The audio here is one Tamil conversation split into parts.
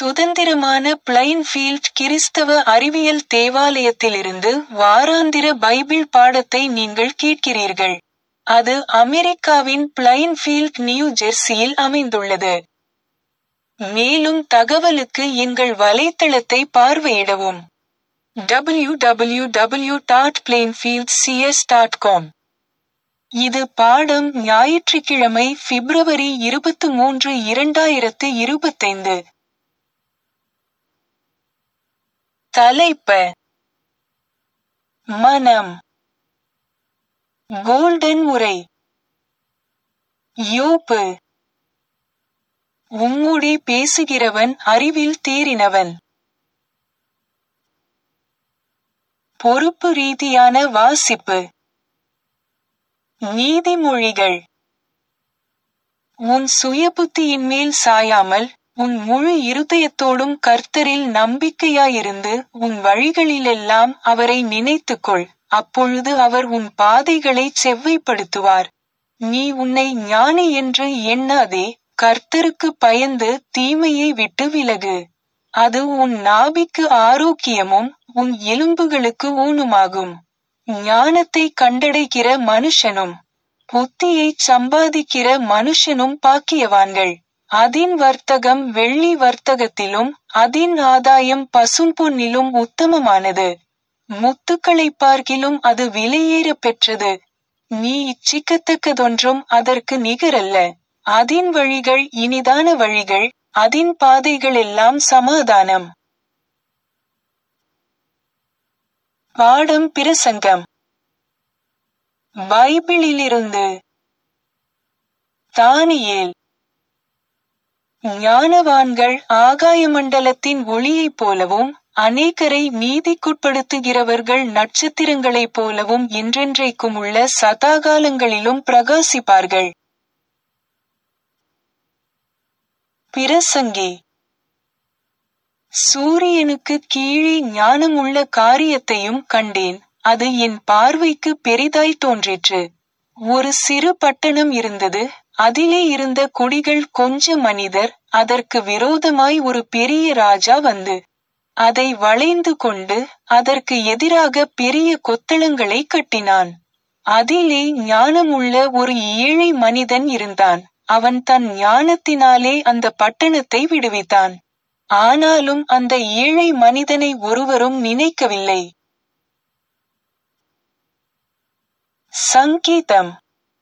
சுதந்திரமான பிளைன்ஃபீல்ட் கிறிஸ்தவ அறிவியல் தேவாலயத்திலிருந்து வாராந்திர பைபிள் பாடத்தை நீங்கள் கேட்கிறீர்கள். அது அமெரிக்காவின் பிளைன்ஃபீல்ட் நியூ ஜெர்சியில் அமைந்துள்ளது. மேலும் தகவலுக்கு எங்கள் வலைத்தளத்தை பார்வையிடவும். www.plainfieldcs.com இது பாடம் ஞாயிற்றுக்கிழமை பிப்ரவரி இருபத்து மூன்று இரண்டாயிரத்து இருபத்தைந்து. தலைப்ப மனம் கோல்டன் உரை யோப்பு உம்முடே பேசுகிறவன் அறிவில் தேறினவன். பொறுப்பு ரீதியான வாசிப்பு நீதிமொழிகள் உன் சுயபுத்தியின்மேல் சாயாமல் உன் முழு இருதயத்தோடும் கர்த்தரில் நம்பிக்கையாயிருந்து உன் வழிகளிலெல்லாம் அவரை நினைத்துக்கொள் அப்பொழுது அவர் உன் பாதைகளைச் செவ்வைப்படுத்துவார். நீ உன்னை ஞானி என்று எண்ணாதே கர்த்தருக்கு பயந்து தீமையை விட்டு விலகு. அது உன் நாபிக்கு ஆரோக்கியமும் உன் எலும்புகளுக்கு ஊனுமாகும். ஞானத்தை கண்டடைகிற மனுஷனும் புத்தியைச் சம்பாதிக்கிற மனுஷனும் பாக்கியவான்கள். அதின் வர்த்தகம் வெள்ளி வர்த்தகத்திலும் அதின் ஆதாயம் பசும்பொன்னிலும் உத்தமமானது. முத்துக்களைப் பார்க்கிலும் அது விலையேறப் பெற்றது. நீ இச்சிக்கத்தக்கதொன்றும் அதற்கு நிகரல்ல. அதின் வழிகள் இனிதான வழிகள் அதின் பாதைகளெல்லாம் சமாதானம். பாடம் பிரசங்கம் பைபிளிலிருந்து தானியேல் ஞானவான்கள் ஆகாயமண்டலத்தின் ஒளியைப் போலவும் அநேகரை நீதிக்குட்படுத்துகிறவர்கள் நட்சத்திரங்களைப் போலவும் என்றென்றைக்கும் உள்ள சதாகாலங்களிலும் பிரகாசிப்பார்கள். பிரசங்கி சூரியனுக்கு கீழே ஞானமுள்ள காரியத்தையும் கண்டேன் அது என் பார்வைக்கு பெரிதாய் தோன்றிற்று. ஒரு சிறு பட்டணம் இருந்தது அதிலே இருந்த குடிகள் கொஞ்ச மனிதர் அதற்கு விரோதமாய் ஒரு பெரிய ராஜா வந்து அதை வளைந்து கொண்டு அதற்கு எதிராக பெரிய கொத்தளங்களை கட்டினான். அதிலே ஞானமுள்ள ஒரு ஏழை மனிதன் இருந்தான் அவன் தன் ஞானத்தினாலே அந்த பட்டணத்தை விடுவித்தான். ஆனாலும் அந்த ஏழை மனிதனை ஒருவரும் நினைக்கவில்லை. சங்கீதம்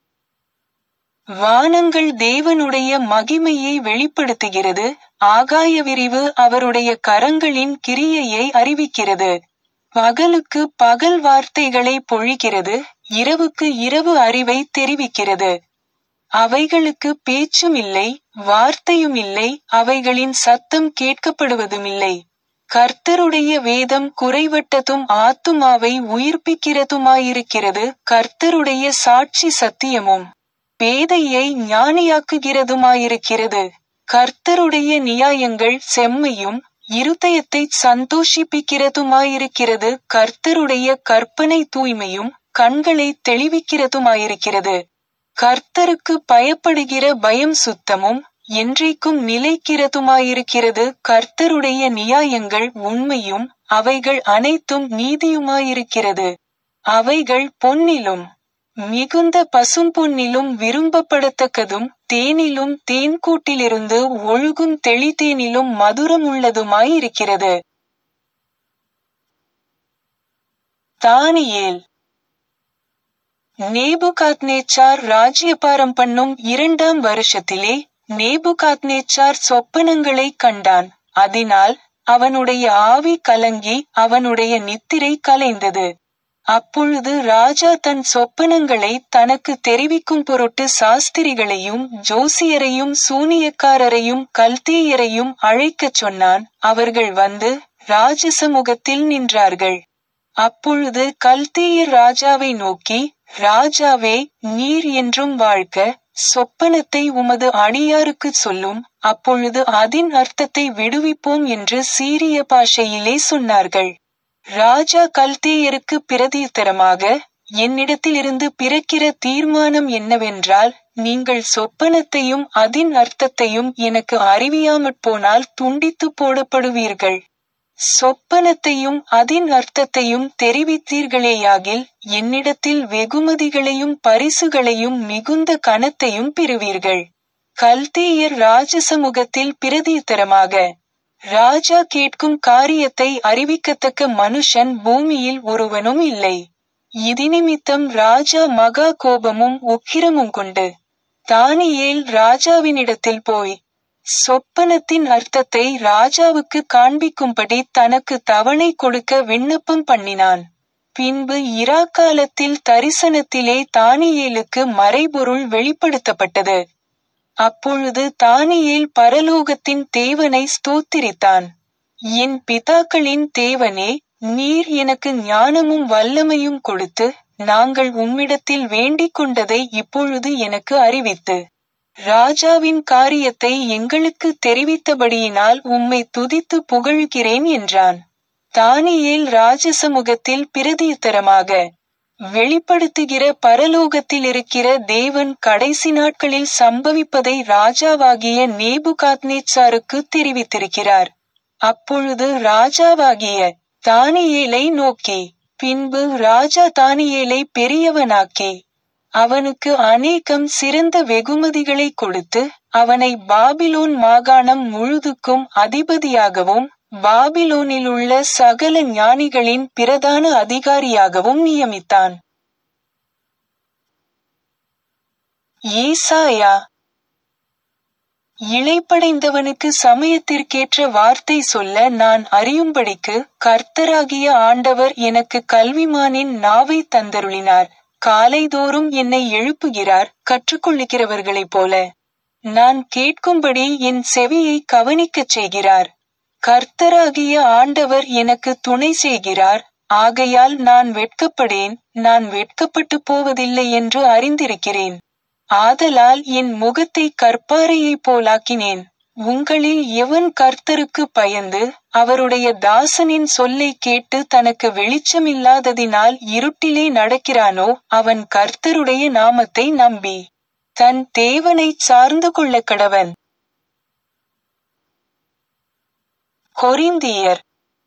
வானங்கள் தேவனுடைய மகிமையை வெளிப்படுத்துகிறது ஆகாய விரிவு அவருடைய கரங்களின் கிரியையை அறிவிக்கிறது. பகலுக்கு பகல் வார்த்தைகளை பொழிகிறது இரவுக்கு இரவு அறிவை தெரிவிக்கிறது. அவைகளுக்கு பேச்சும் இல்லை வார்த்தையும் இல்லை அவைகளின் சத்தம் கேட்கப்படுவதுமில்லை. கர்த்தருடைய வேதம் குறைவட்டதும் ஆத்துமாவை உயிர்ப்பிக்கிறதுமாயிருக்கிறது கர்த்தருடைய சாட்சி சத்தியமும் பேதையை ஞானியாக்குகிறதுமாயிருக்கிறது. கர்த்தருடைய நியாயங்கள் செம்மையும் இருதயத்தைச் சந்தோஷிப்பிக்கிறதுமாயிருக்கிறது கர்த்தருடைய கற்பனை தூய்மையும் கண்களைத் தெளிவிக்கிறதுமாயிருக்கிறது. கர்த்தருக்கு பயப்படுகிற பயம் சுத்தமும் என்றைக்கும் நிலைக்கிறதுமாயிருக்கிறது கர்த்தருடைய நியாயங்கள் உண்மையும் அவைகள் அனைத்தும் நீதியுமாயிருக்கிறது. அவைகள் பொன்னிலும் மிகுந்த பசும்பொன்னிலும் விரும்பப்படத்தக்கதும் தேனிலும் தேன்கூட்டிலிருந்து ஒழுகும் தெளிதேனிலும் மதுரமுள்ளதுமாயிருக்கிறது. தானியேல் நேபுகாத்நேச்சார் ராஜ்யபாரம் பண்ணும் இரண்டாம் வருஷத்திலே நேபுகாத்நேச்சார் சொப்பனங்களைக் கண்டான் அதினால் அவனுடைய ஆவி கலங்கி அவனுடைய நித்திரை கலைந்தது. அப்பொழுது ராஜா தன் சொப்பனங்களை தனக்கு தெரிவிக்கும் பொருட்டு சாஸ்திரிகளையும் ஜோசியரையும் சூனியக்காரரையும் கல்தேயரையும் அழைக்கச் சொன்னான் அவர்கள் வந்து ராஜசமுகத்தில் நின்றார்கள். அப்பொழுது கல்தேயர் ராஜாவை நோக்கி ராஜாவே நீர் என்றும் வாழ்க சொப்பனத்தை உமது அடியாருக்குச் சொல்லும் அப்பொழுது அதின் அர்த்தத்தை விடுவிப்போம் என்று சீரிய பாஷையிலே சொன்னார்கள். ராஜா கல்தேயருக்கு பிரதியுத்தரமாக என்னிடத்திலிருந்து பிறக்கிற தீர்மானம் என்னவென்றால் நீங்கள் சொப்பனத்தையும் அதின் அர்த்தத்தையும் எனக்கு அறிவியாமற் போனால் துண்டித்து போடப்படுவீர்கள் சொப்பனத்தையும் அதின் அர்த்தத்தையும் தெரிவித்தீர்களேயாகில் என்னிடத்தில் வெகுமதிகளையும் பரிசுகளையும் மிகுந்த கனத்தையும் பெறுவீர்கள் கல்தேயர் ராஜசமுகத்தில் பிரதியுத்தரமாக ராஜா கேட்கும் காரியத்தை அறிவிக்கத்தக்க மனுஷன் பூமியில் ஒருவனும் இல்லை இதினிமித்தம் ராஜா மகா கோபமும் உக்கிரமும் கொண்டு தானியேல் ராஜாவினிடத்தில் போய் சொப்பனத்தின் அர்த்தத்தை ராஜாவுக்கு காண்பிக்கும்படி தனக்கு தவணை கொடுக்க விண்ணப்பம் பண்ணினான் பின்பு இராக்காலத்தில் தரிசனத்திலே தானியேலுக்கு மறைபொருள் வெளிப்படுத்தப்பட்டது அப்பொழுது தானியேல் பரலோகத்தின் தேவனை ஸ்தோத்திரித்தான் என் பிதாக்களின் தேவனே நீர் எனக்கு ஞானமும் வல்லமையும் கொடுத்து நாங்கள் உம்மிடத்தில் வேண்டிக் கொண்டதை இப்பொழுது எனக்கு அறிவித்து ராஜாவின் காரியத்தை எங்களுக்கு தெரிவித்தபடியினால் உம்மை துதித்து புகழ்கிறேன் என்றான் தானியேல் ராஜசமுகத்தில் பிரதியுத்தரமாக வெளிப்படுத்துகிற பரலோகத்தில் இருக்கிற தேவன் கடைசி நாட்களில் சம்பவிப்பதை ராஜாவாகிய நேபுகாத்னேச்சாருக்கு தெரிவித்திருக்கிறார் அப்பொழுது ராஜாவாகிய தானியேலை நோக்கி பின்பு ராஜா தானியேலை பெரியவனாக்கி அவனுக்கு அநேகம் சிறந்த வெகுமதிகளை கொடுத்து அவனை பாபிலோன் மாகாணம் முழுதுக்கும் அதிபதியாகவும் பாபிலோனிலுள்ள சகல ஞானிகளின் பிரதான அதிகாரியாகவும் நியமித்தான் ஏசாயா இளைப்படைந்தவனுக்கு சமயத்திற்கேற்ற வார்த்தை சொல்ல நான் அறியும்படிக்கு கர்த்தராகிய ஆண்டவர் எனக்கு கல்விமானின் நாவை தந்தருளினார் காலைதோறும் என்னை எழுப்புகிறார் கற்றுக்கொள்ளுகிறவர்களைப் போல நான் கேட்கும்படி என் செவியை கவனிக்கச் செய்கிறார் கர்த்தராகிய ஆண்டவர் எனக்கு துணை செய்கிறார் ஆகையால் நான் வெட்கப்படேன் நான் வெட்கப்பட்டு போவதில்லை என்று அறிந்திருக்கிறேன் ஆதலால் என் முகத்தை கற்பாரையைப் போலாக்கினேன் உங்களில் எவன் கர்த்தருக்கு பயந்து அவருடைய தாசனின் சொல்லை கேட்டு தனக்கு வெளிச்சமில்லாததினால் இருட்டிலே நடக்கிறானோ அவன் கர்த்தருடைய நாமத்தை நம்பி தன் தேவனைச் சார்ந்து கொள்ள கடவன் கொரிந்தியர்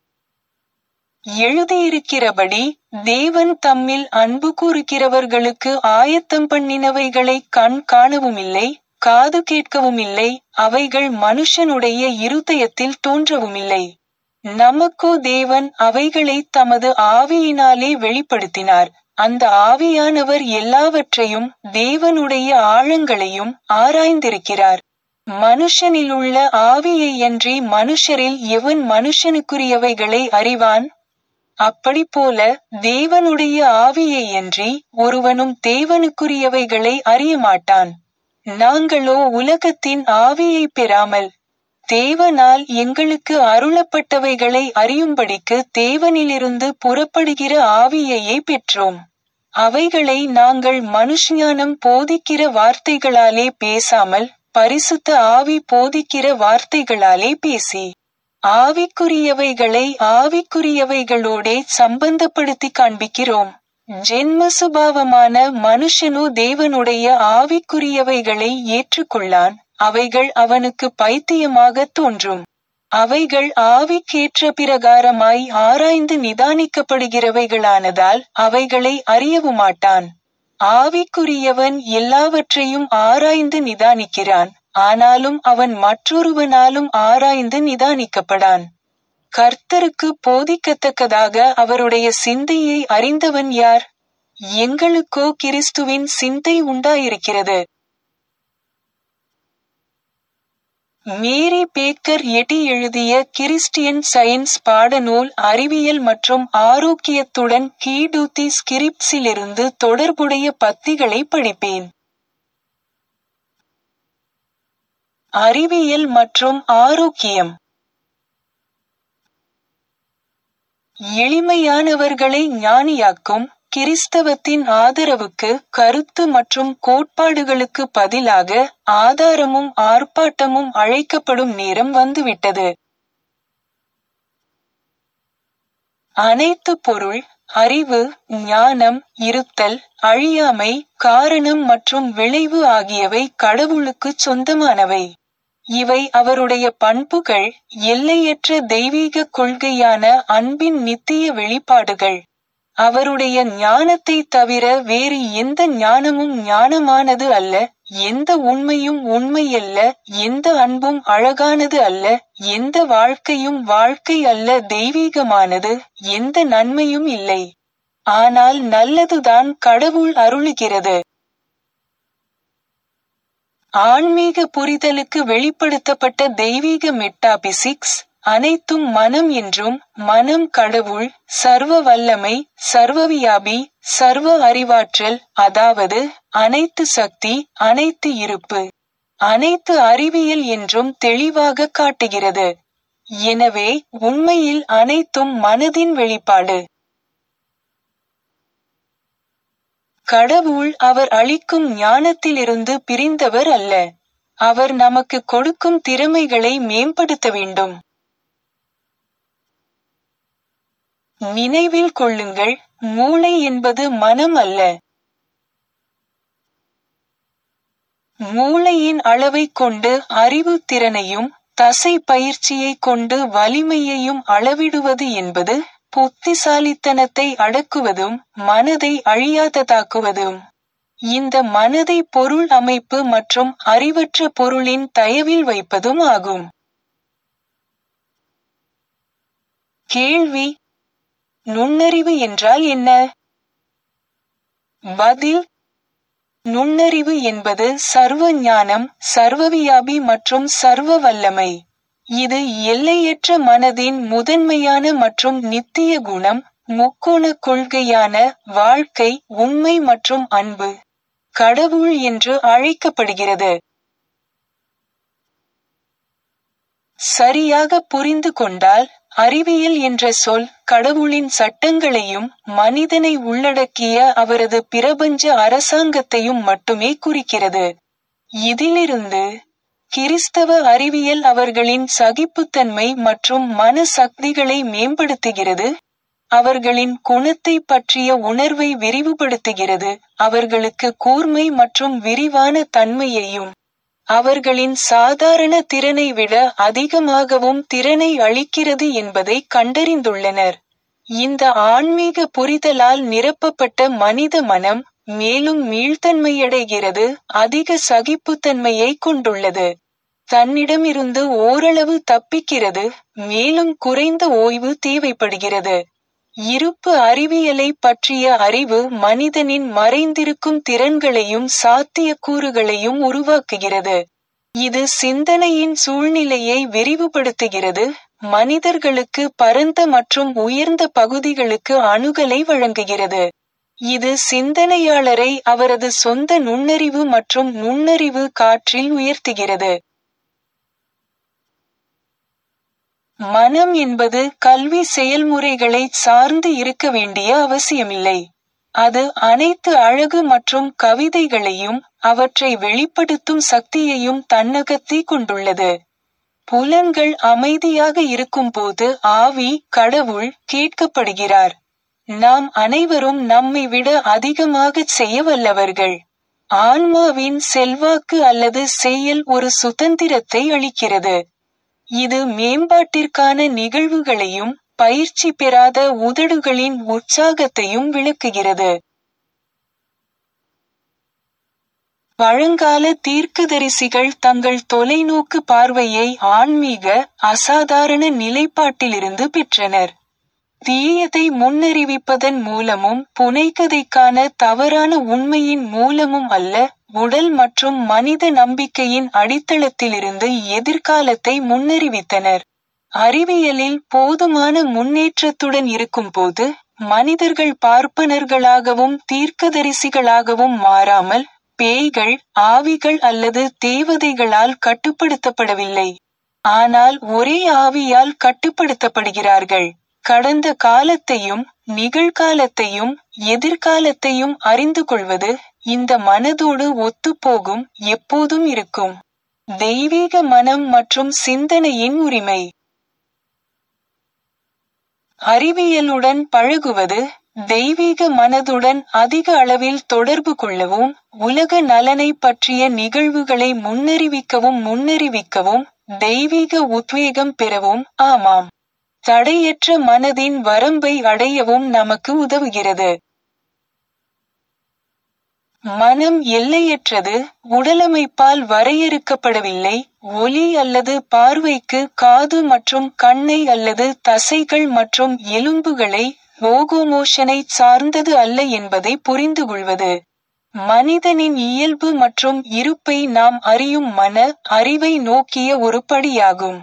எழுதியிருக்கிறபடி தேவன் தம்மில் அன்பு கூறுகிறவர்களுக்கு ஆயத்தம் பண்ணினவைகளை கண் காணவுமில்லை காது கேட்கவுமில்லை அவைகள் மனுஷனுடைய இருதயத்தில் தோன்றவுமில்லை நமக்கோ தேவன் அவைகளை தமது ஆவியினாலே வெளிப்படுத்தினார் அந்த ஆவியானவர் எல்லாவற்றையும் தேவனுடைய ஆழங்களையும் ஆராய்ந்திருக்கிறார் மனுஷனிலுள்ள ஆவியையன்றி மனுஷரில் எவன் மனுஷனுக்குரியவைகளை அறிவான் அப்படிப்போல தேவனுடைய ஆவியையன்றி ஒருவனும் தேவனுக்குரியவைகளை அறியமாட்டான் நாங்களோ உலகத்தின் ஆவியை பெறாமல் தேவனால் எங்களுக்கு அருளப்பட்டவைகளை அறியும்படிக்கு தேவனிலிருந்து புறப்படுகிற ஆவியையே பெற்றோம் அவைகளை நாங்கள் மனுஷ்ஞானம் போதிக்கிற வார்த்தைகளாலே பேசாமல் பரிசுத்த ஆவி போதிக்கிற வார்த்தைகளாலே பேசி ஆவிக்குரியவைகளை ஆவிக்குரியவைகளோடே சம்பந்தப்படுத்தி காண்பிக்கிறோம் ஜென்ம சுபாவமான மனுஷனோ தேவனுடைய ஆவிக்குரியவைகளை ஏற்றுக்கொள்ளான் அவைகள் அவனுக்கு பைத்தியமாக தோன்றும் அவைகள் ஆவிக்கேற்ற பிரகாரமாய் ஆராய்ந்து நிதானிக்கப்படுகிறவைகளானதால் அவைகளை அறியவுமாட்டான் ஆவிக்குரியவன் எல்லாவற்றையும் ஆராய்ந்து நிதானிக்கிறான் ஆனாலும் அவன் மற்றொருவனாலும் ஆராய்ந்து நிதானிக்கப்படான் கர்த்தருக்கு போதிக்கத்தக்கதாக அவருடைய சிந்தையை அறிந்தவன் யார் எங்களுக்கோ கிறிஸ்துவின் சிந்தை உண்டாயிருக்கிறது மேரி பேக்கர் எட்டி எழுதிய கிறிஸ்டியன் சயின்ஸ் பாடநூல் அறிவியல் மற்றும் ஆரோக்கியத்துடன் கீடூத்தி ஸ்கிரிப்ட்ஸிலிருந்து தொடர்புடைய பத்திகளை படிப்பேன் அறிவியல் மற்றும் ஆரோக்கியம் எளிமையானவர்களை ஞானியாக்கும் கிறிஸ்தவத்தின் ஆதரவுக்கு கருத்து மற்றும் கோட்பாடுகளுக்கு பதிலாக ஆதாரமும் ஆர்ப்பாட்டமும் அழைக்கப்படும் நேரம் வந்துவிட்டது அனைத்து பொருள் அறிவு ஞானம் இருத்தல் அழியாமை காரணம் மற்றும் விளைவு ஆகியவை கடவுளுக்குச் சொந்தமானவை இவை அவருடைய பண்புகள் எல்லையற்ற தெய்வீக கொள்கையான அன்பின் நித்திய வெளிப்பாடுகள் அவருடைய ஞானத்தை தவிர வேறு எந்த ஞானமும் ஞானமானது அல்ல எந்த உண்மையும் உண்மையல்ல எந்த அன்பும் அழகானது அல்ல எந்த வாழ்க்கையும் வாழ்க்கை அல்ல தெய்வீகமானது எந்த நன்மையும் இல்லை ஆனால் நல்லதுதான் கடவுள் அருளுகிறது ஆன்மீக புரிதலுக்கு வெளிப்படுத்தப்பட்ட தெய்வீக மெட்டாபிசிக்ஸ் அனைத்தும் மனம் என்றும் மனம் கடவுள் சர்வ வல்லமை சர்வவியாபி சர்வ அறிவாற்றல் அதாவது அனைத்து சக்தி அனைத்து இருப்பு அனைத்து அறிவியல் என்றும் தெளிவாக காட்டுகிறது எனவே உண்மையில் அனைத்தும் மனதின் வெளிப்பாடு கடவுள் அவர் அளிக்கும் ஞானத்திலிருந்து பிரிந்தவர் அல்ல அவர் நமக்கு கொடுக்கும் திறமைகளை மேம்படுத்த வேண்டும் நினைவில் கொள்ளுங்கள் மூளை என்பது மனம் அல்ல மூளையின் அளவை கொண்டு அறிவு திறனையும் தசை பயிற்சியை கொண்டு வலிமையையும் அளவிடுவது என்பது புத்திசாலித்தனத்தை அடக்குவதும் மனதை அழியாததாக்குவதும் இந்த மனதை பொருள் அமைப்பு மற்றும் அறிவற்ற பொருளின் தயவில் வைப்பதும் ஆகும் கேள்வி நுண்ணறிவு என்றால் என்ன பதில் நுண்ணறிவு என்பது சர்வ ஞானம் சர்வவியாபி மற்றும் சர்வ வல்லமை இது எல்லையற்ற மனதின் முதன்மையான மற்றும் நித்திய குணம் முக்கோண கொள்கையான வாழ்க்கை உண்மை மற்றும் அன்பு கடவுள் என்று அழைக்கப்படுகிறது சரியாக புரிந்து கொண்டால் அறிவியல் என்ற சொல் கடவுளின் சட்டங்களையும் மனிதனை உள்ளடக்கிய அவரது பிரபஞ்ச அரசாங்கத்தையும் மட்டுமே குறிக்கிறது இதிலிருந்து கிறிஸ்தவ அறிவியல் அவர்களின் சகிப்புத்தன்மை மற்றும் மன சக்திகளை மேம்படுத்துகிறது அவர்களின் குணத்தை பற்றிய உணர்வை விரிவுபடுத்துகிறது அவர்களுக்கு கூர்மை மற்றும் விரிவான தன்மையையும் அவர்களின் சாதாரண திறனை விட அதிகமாகவும் திறனை அளிக்கிறது என்பதை கண்டறிந்துள்ளனர் இந்த ஆன்மீக புரிதலால் நிரப்பப்பட்ட மனித மனம் மேலும் மீள்தன்மையடைகிறது அதிக சகிப்புத்தன்மையை கொண்டுள்ளது தன்னிடமிருந்து ஓரளவு தப்பிக்கிறது மேலும் குறைந்த ஓய்வு தேவைப்படுகிறது இருப்பு அறிவியலை பற்றிய அறிவு மனிதனின் மறைந்திருக்கும் திறன்களையும் சாத்தியக்கூறுகளையும் உருவாக்குகிறது இது சிந்தனையின் சூழ்நிலையை விரிவுபடுத்துகிறது மனிதர்களுக்கு பரந்த மற்றும் உயர்ந்த பகுதிகளுக்கு அணுகலை வழங்குகிறது இது சிந்தனையாளரை அவரது சொந்த நுண்ணறிவு மற்றும் நுண்ணறிவு காற்றில் உயர்த்துகிறது மனம் என்பது கல்வி செயல்முறைகளை சார்ந்து இருக்க வேண்டிய அவசியமில்லை அது அனைத்து அழகு மற்றும் கவிதைகளையும் அவற்றை வெளிப்படுத்தும் சக்தியையும் தன்னகத்தே கொண்டுள்ளது புலன்கள் அமைதியாக இருக்கும்போது ஆவி கடவுள் கேட்கப்படுகிறார் நாம் அனைவரும் நம்மை விட அதிகமாக செய்ய வல்லவர்கள் ஆன்மாவின் செல்வாக்கு அல்லது செயல் ஒரு சுதந்திரத்தை அளிக்கிறது இது மேம்பாட்டிற்கான நிகழ்வுகளையும் பயிற்சி பெறாத உதடுகளின் உற்சாகத்தையும் விளக்குகிறது பழங்கால தீர்க்கதரிசிகள் தங்கள் தொலைநோக்கு பார்வையை ஆன்மீக அசாதாரண நிலைப்பாட்டிலிருந்து பெற்றனர் தீயதை முன்னறிவிப்பதன் மூலமும் புனைகதைக்கான தவறான உண்மையின் மூலமும் அல்ல உடல் மற்றும் மனித நம்பிக்கையின் அடித்தளத்திலிருந்து எதிர்காலத்தை முன்னறிவித்தனர் அறிவியலில் போதுமான முன்னேற்றத்துடன் இருக்கும்போது மனிதர்கள் பார்ப்பனர்களாகவும் தீர்க்கதரிசிகளாகவும் மாறாமல் பேய்கள் ஆவிகள் அல்லது தேவதைகளால் கட்டுப்படுத்தப்படவில்லை ஆனால் ஒரே ஆவியால் கட்டுப்படுத்தப்படுகிறார்கள் கடந்த காலத்தையும் நிகழ்காலத்தையும் எதிர்காலத்தையும் அறிந்து கொள்வது இந்த மனதோடு ஒத்துப்போகும் எப்போதும் இருக்கும் தெய்வீக மனம் மற்றும் சிந்தனையின் உரிமை அறிவியலுடன் பழகுவது தெய்வீக மனதுடன் அதிக அளவில் தொடர்பு கொள்ளவும் உலக நலனை பற்றிய நிகழ்வுகளை முன்னறிவிக்கவும் முன்னறிவிக்கவும் தெய்வீக உத்வேகம் பெறவும் ஆமாம் தடையற்ற மனதின் வரம்பை அடையவும் நமக்கு உதவுகிறது மனம் எல்லையற்றது உடலமைப்பால் வரையறுக்கப்படவில்லை ஒலி அல்லது பார்வைக்கு காது மற்றும் கண்ணை அல்லது தசைகள் மற்றும் எலும்புகளை லோகோமோஷனை சார்ந்தது அல்ல என்பதை புரிந்து கொள்வது மனிதனின் இயல்பு மற்றும் இருப்பை நாம் அறியும் மன அறிவை நோக்கிய ஒரு படியாகும்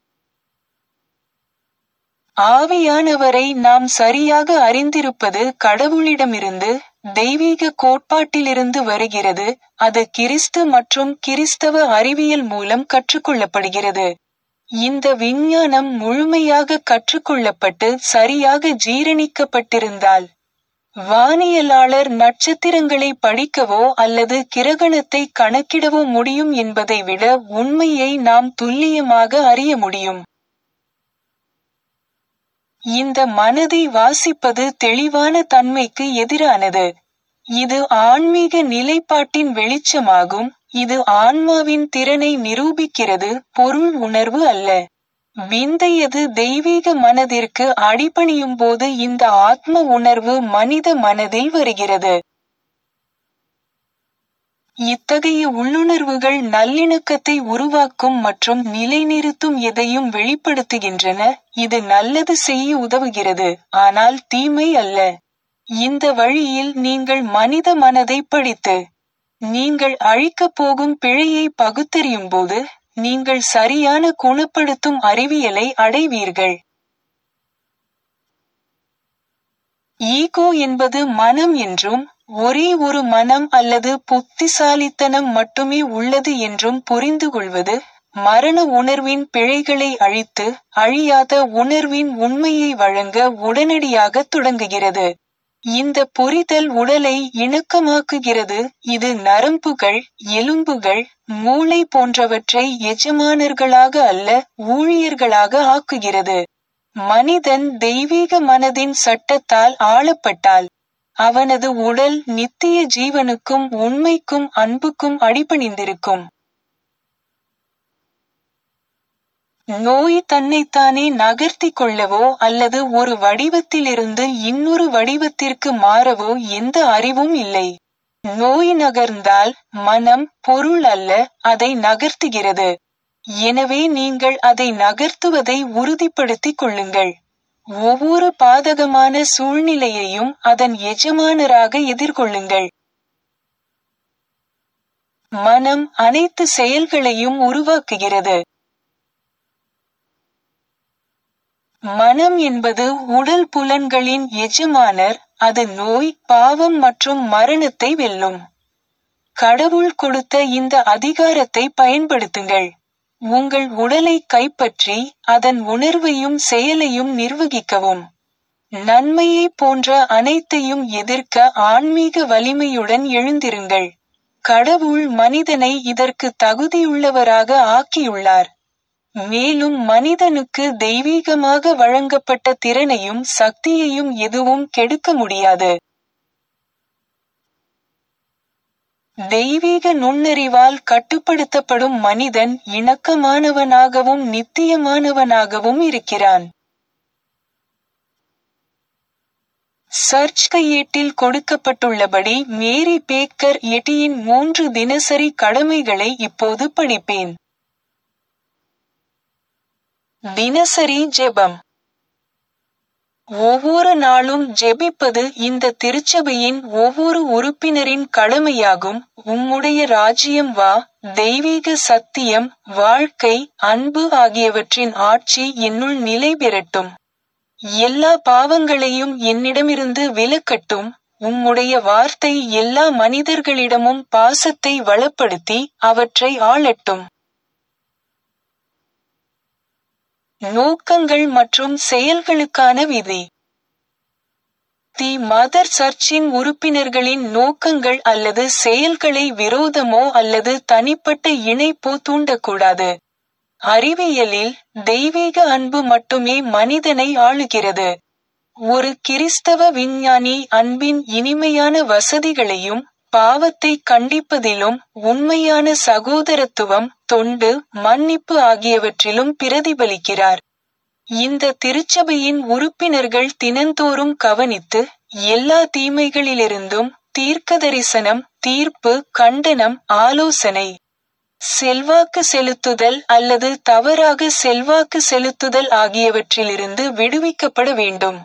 ஆவியானவரை நாம் சரியாக அறிந்திருப்பது கடவுளிடமிருந்து தெய்வீக கோட்பாட்டிலிருந்து வருகிறது அது கிறிஸ்து மற்றும் கிறிஸ்தவ அறிவியல் மூலம் கற்றுக்கொள்ளப்படுகிறது இந்த விஞ்ஞானம் முழுமையாக கற்றுக்கொள்ளப்பட்டு சரியாக ஜீரணிக்கப்பட்டிருந்தால் வானியலாளர் நட்சத்திரங்களை படிக்கவோ அல்லது கிரகணத்தை கணக்கிடவோ முடியும் என்பதை விட உண்மையை நாம் துல்லியமாக அறிய முடியும் இந்த மனதை வாசிப்பது தெளிவான தன்மைக்கு எதிரானது இது ஆன்மீக நிலைப்பாட்டின் வெளிச்சமாகும் இது ஆன்மாவின் திறனை நிரூபிக்கிறது பொருள் உணர்வு அல்ல விந்தையது தெய்வீக மனதிற்கு அடிபணியும் போது இந்த ஆத்ம உணர்வு மனித மனதில் வருகிறது இத்தகைய உள்ளுணர்வுகள் நல்லிணக்கத்தை உருவாக்கும் மற்றும் நிலைநிறுத்தும் எதையும் வெளிப்படுத்துகின்றன இது நல்லது செய்ய உதவுகிறது ஆனால் தீமை அல்ல இந்த வழியில் நீங்கள் மனித மனதை படித்து நீங்கள் அழிக்கப் போகும் பிழையை பகுத்தறியும் போது நீங்கள் சரியான குணப்படுத்தும் அறிவியலை அடைவீர்கள் ஈகோ என்பது மனம் என்றும் ஒரே ஒரு மனம் அல்லது புத்திசாலித்தனம் மட்டுமே உள்ளது என்றும் புரிந்து கொள்வது மரண உணர்வின் பிழைகளை அழித்து அழியாத உணர்வின் உண்மையை வழங்க உடனடியாக தொடங்குகிறது இந்த புரிதல் உடலை இணக்கமாக்குகிறது இது நரம்புகள் எலும்புகள் மூளை போன்றவற்றை எஜமானர்களாக அல்ல ஊழியர்களாக ஆக்குகிறது மனிதன் தெய்வீக மனதின் சட்டத்தால் ஆளப்பட்டால் அவனது உடல் நித்திய ஜீவனுக்கும் உண்மைக்கும் அன்புக்கும் அடிபணிந்திருக்கும் நோய் தன்னைத்தானே நகர்த்தி கொள்ளவோ அல்லது ஒரு வடிவத்திலிருந்து இன்னொரு வடிவத்திற்கு மாறவோ எந்த அறிவும் இல்லை நோய் நகர்ந்தால் மனம் பொருள் அல்ல அதை நகர்த்துகிறது எனவே நீங்கள் அதை நகர்த்துவதை உறுதிப்படுத்திக் கொள்ளுங்கள் ஒவ்வொரு பாதகமான சூழ்நிலையையும் அதன் எஜமானராக எதிர்கொள்ளுங்கள் மனம் அனைத்து செயல்களையும் உருவாக்குகிறது மனம் என்பது உடல் புலன்களின் எஜமானர் அது நோய் பாவம் மற்றும் மரணத்தை வெல்லும் கடவுள் கொடுத்த இந்த அதிகாரத்தை பயன்படுத்துங்கள் உங்கள் உடலை கைப்பற்றி அதன் உணர்வையும் செயலையும் நிர்வகிக்கவும் நன்மையை போன்ற அனைத்தையும் எதிர்க்க ஆன்மீக வலிமையுடன் எழுந்திருங்கள் கடவுள் மனிதனை இதற்கு தகுதியுள்ளவராக ஆக்கியுள்ளார் மேலும் மனிதனுக்கு தெய்வீகமாக வழங்கப்பட்ட திறனையும் சக்தியையும் எதுவும் கெடுக்க முடியாது தெய்வீக நுண்ணறிவால் கட்டுப்படுத்தப்படும் மனிதன் இணக்கமானவனாகவும் நித்தியமானவனாகவும் இருக்கிறான் சர்ச் கையேட்டில் கொடுக்கப்பட்டுள்ளபடி மேரி பேக்கர் எட்டியின் மூன்று தினசரி கடமைகளை இப்போது படிப்பேன் தினசரி ஜெபம் ஒவ்வொரு நாளும் ஜெபிப்பது இந்த திருச்சபையின் ஒவ்வொரு உறுப்பினரின் கடமையாகும் உம்முடைய ராஜ்யம் வா தெய்வீக சத்தியம் வாழ்க்கை அன்பு ஆகியவற்றின் ஆட்சி என்னுள் நிலை பெறட்டும் எல்லா பாவங்களையும் என்னிடமிருந்து விலக்கட்டும் உம்முடைய வார்த்தை எல்லா மனிதர்களிடமும் பாசத்தை வளப்படுத்தி அவற்றை ஆளட்டும் நோக்கங்கள் மற்றும் செயல்களுக்கான விதி தி மதர் சர்ச்சின் உறுப்பினர்களின் நோக்கங்கள் அல்லது செயல்களை விரோதமோ அல்லது தனிப்பட்ட இணைப்போ தூண்டக்கூடாது அறிவியலில் தெய்வீக அன்பு மட்டுமே மனிதனை ஆளுகிறது ஒரு கிறிஸ்தவ விஞ்ஞானி அன்பின் இனிமையான வசதிகளையும் பாவத்தை கண்டிப்பதிலும் உண்மையான சகோதரத்துவம் தொண்டு மன்னிப்பு ஆகியவற்றிலும் பிரதிபலிக்கிறார் இந்த திருச்சபையின் உறுப்பினர்கள் தினந்தோறும் கவனித்து எல்லா தீமைகளிலிருந்தும் தீர்க்கதரிசனம் தீர்ப்பு கண்டனம் ஆலோசனை செல்வாக்கு செலுத்துதல் அல்லது தவறாக செல்வாக்கு செலுத்துதல் ஆகியவற்றிலிருந்து விடுவிக்கப்பட வேண்டும்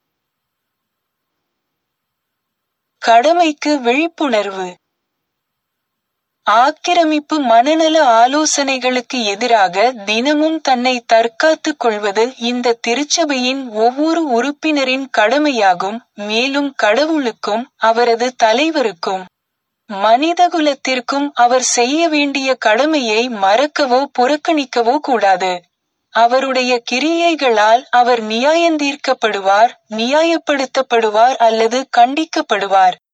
கடமைக்கு விழிப்புணர்வு ஆக்கிரமிப்பு மனநல ஆலோசனைகளுக்கு எதிராக தினமும் தன்னை தற்காத்துக் கொள்வது இந்த திருச்சபையின் ஒவ்வொரு உறுப்பினரின் கடமையாகும் மேலும் கடவுளுக்கும் அவரது தலைவருக்கும் மனிதகுலத்திற்கும் அவர் செய்ய வேண்டிய கடமையை மறக்கவோ புறக்கணிக்கவோ கூடாது அவருடைய கிரியைகளால் அவர் நியாயந்தீர்க்கப்படுவார் நியாயப்படுத்தப்படுவார் அல்லது கண்டிக்கப்படுவார்